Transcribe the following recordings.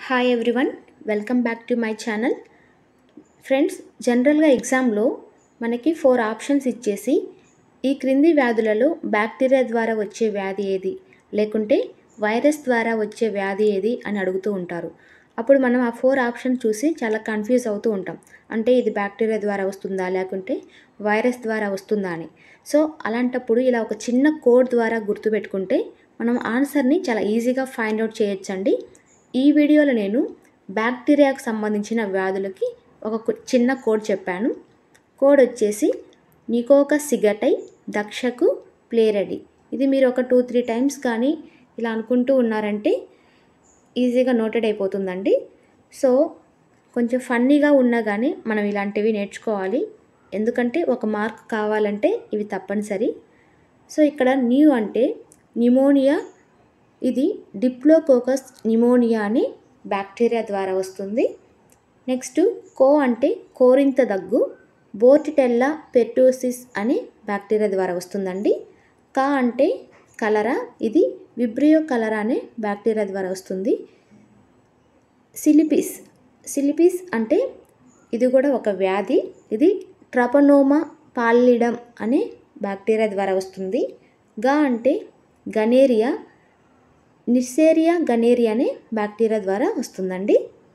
hi everyone welcome back to my channel friends జనరల్గా ఎగ్జామ్లో మనకి ఫోర్ ఆప్షన్స్ ఇచ్చేసి ఈ క్రింది వ్యాధులలో బ్యాక్టీరియా ద్వారా వచ్చే వ్యాధి ఏది లేకుంటే వైరస్ ద్వారా వచ్చే వ్యాధి ఏది అని అడుగుతూ ఉంటారు అప్పుడు మనం ఆ ఫోర్ ఆప్షన్ చూసి చాలా కన్ఫ్యూజ్ అవుతూ ఉంటాం అంటే ఇది బ్యాక్టీరియా ద్వారా వస్తుందా లేకుంటే వైరస్ ద్వారా వస్తుందా అని సో అలాంటప్పుడు ఇలా ఒక చిన్న కోడ్ ద్వారా గుర్తుపెట్టుకుంటే మనం ఆన్సర్ని చాలా ఈజీగా ఫైండ్ అవుట్ చేయొచ్చండి ఈ వీడియోలో నేను బ్యాక్టీరియాకు సంబంధించిన వ్యాధులకి ఒక కు- చిన్న కోడ్ చెప్పాను కోడ్ వచ్చేసి నికోక సిగటై దక్షకు ప్లేరెడి ఇది మీరు ఒక టూ త్రీ టైమ్స్ కానీ ఇలా అనుకుంటూ ఉన్నారంటే ఈజీగా నోటెడ్ అయిపోతుందండి సో కొంచెం ఫన్నీగా ఉన్నా కానీ మనం ఇలాంటివి నేర్చుకోవాలి ఎందుకంటే ఒక మార్క్ కావాలంటే ఇవి తప్పనిసరి సో ఇక్కడ న్యూ అంటే న్యూమోనియా ఇది డిప్లోకోకస్ న్యూమోనియా అనే బ్యాక్టీరియా ద్వారా వస్తుంది నెక్స్ట్ కో అంటే కోరింత దగ్గు బోర్టిటెల్లా పెర్టోసిస్ అనే బ్యాక్టీరియా ద్వారా వస్తుందండి కా అంటే కలరా ఇది విబ్రియో కలరా అనే బ్యాక్టీరియా ద్వారా వస్తుంది సిలిపిస్ సిలిపిస్ అంటే ఇది కూడా ఒక వ్యాధి ఇది ట్రపనోమా పాల్లిడం అనే బ్యాక్టీరియా ద్వారా వస్తుంది గా అంటే గనేరియా నిస్సేరియా గనేరియా అనే బ్యాక్టీరియా ద్వారా వస్తుందండి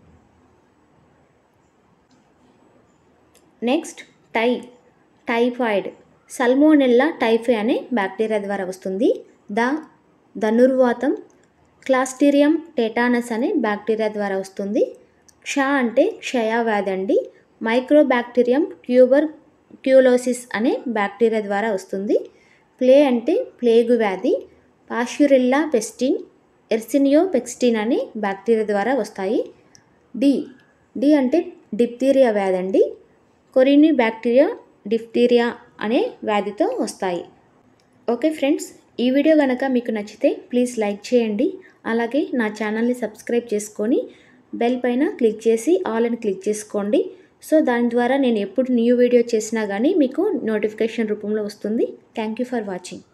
నెక్స్ట్ టై టైఫాయిడ్ సల్మోనెల్లా టైఫాయ్ అనే బ్యాక్టీరియా ద్వారా వస్తుంది ద ధనుర్వాతం క్లాస్టీరియం టెటానస్ అనే బ్యాక్టీరియా ద్వారా వస్తుంది క్ష అంటే క్షయవ్యాధి అండి మైక్రోబ్యాక్టీరియం ట్యూబర్ క్యూలోసిస్ అనే బ్యాక్టీరియా ద్వారా వస్తుంది ప్లే అంటే ప్లేగు వ్యాధి పాష్యూరిల్లా పెస్టిన్ ఎర్సినియో పెక్స్టిన్ అనే బ్యాక్టీరియా ద్వారా వస్తాయి డి డి అంటే డిప్తీరియా వ్యాధి అండి కొరిని బ్యాక్టీరియా డిఫ్టీరియా అనే వ్యాధితో వస్తాయి ఓకే ఫ్రెండ్స్ ఈ వీడియో కనుక మీకు నచ్చితే ప్లీజ్ లైక్ చేయండి అలాగే నా ఛానల్ని సబ్స్క్రైబ్ చేసుకొని బెల్ పైన క్లిక్ చేసి ఆల్ అని క్లిక్ చేసుకోండి సో దాని ద్వారా నేను ఎప్పుడు న్యూ వీడియో చేసినా కానీ మీకు నోటిఫికేషన్ రూపంలో వస్తుంది థ్యాంక్ యూ ఫర్ వాచింగ్